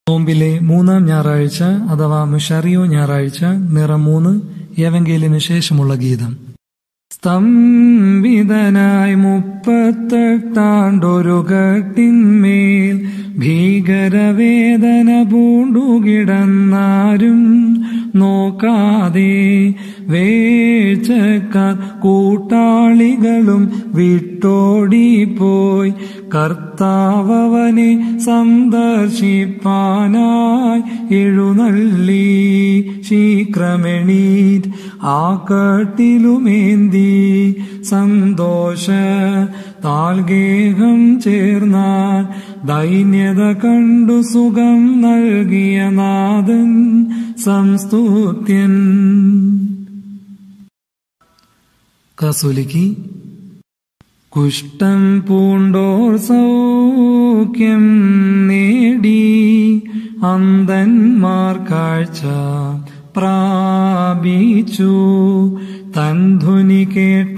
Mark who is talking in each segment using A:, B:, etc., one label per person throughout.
A: നോമ്പിലെ മൂന്നാം ഞായറാഴ്ച അഥവാ മിഷറിയോ ഞായറാഴ്ച നിറം മൂന്ന് ഏവങ്കേലിന് ശേഷമുള്ള ഗീതം സ്തംഭിതനായി മുപ്പത്തെട്ടാണ്ടൊരു കട്ടിന്മേൽ ഭീകരവേദന പൂണ്ടുകിടന്നാരും നോക്കാതെ വേഴ്ചക്കാർ കൂട്ടാളികളും വിട്ടോടിപ്പോയി കർത്താവനെ സന്ദർശിപ്പാനായി എഴുന്നള്ളി ശീക്രമെണീറ്റ് ആ കട്ടിലുമേന്തി സന്തോഷ താൽഗേഹം ചേർന്നാൻ ദൈന്യത കണ്ടു സുഖം നൽകിയ നാഥൻ സംസ്തുത്യൻ കസുലിക്ക് കുഷ്ഠം പൂണ്ടോർ സൗഖ്യം നേടി അന്തന്മാർ കാഴ്ച പ്രാപിച്ചു തൻധ്വനി കേട്ട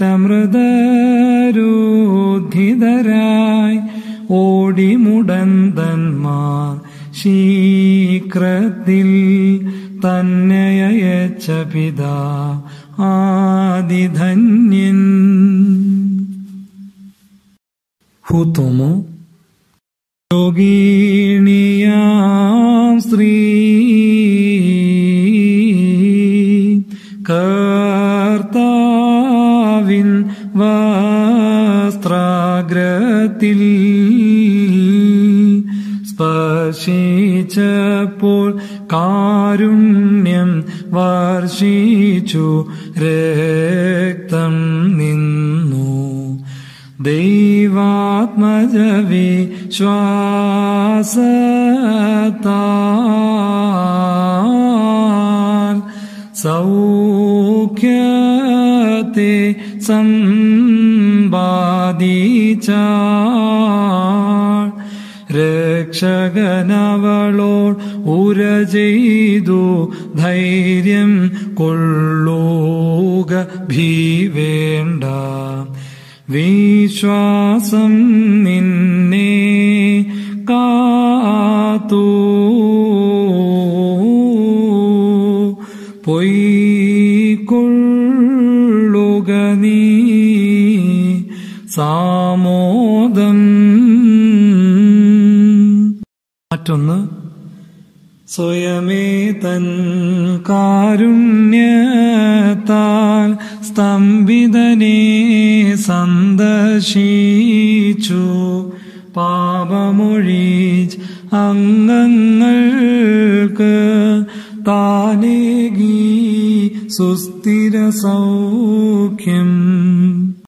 A: മൃതരോധിതരായി ഓടിമുടന്തന്മാർ ശീക്രത്തിൽ തന്നെയച്ച പിതാ ആദിധന്യൻ ഹൂത്തോമോ യോഗിണിയാം സ്ത്രീ കർത്താവിൻ വസ്ത്രാഗ്രത്തിൽ സ്പർശിച്ചപ്പോൾ കാരുണ്യം വർഷിച്ചു രക്തം നിന്നു ദൈവാത്മജവി ശ്വാസത്താൽ സൗഖ്യത്തെ സമ്പാദിച്ചാൾ രക്ഷകനവളോട് ഉര ചെയ്തു ധൈര്യം കൊള്ളൂക ഭീവേണ്ട വിശ്വാസം നിന്നെ കാത്തു പൊയ്ക്കൊള്ളുക നീ സാമോദം മറ്റൊന്ന് സ്വയമേ തൻ കാരുണ്യത്താൽ സ്തംഭിതനെ സന്ദർശിച്ചു പാപമൊഴിച്ച് അംഗങ്ങൾക്ക് താനേകി സുസ്ഥിര സൗഖ്യം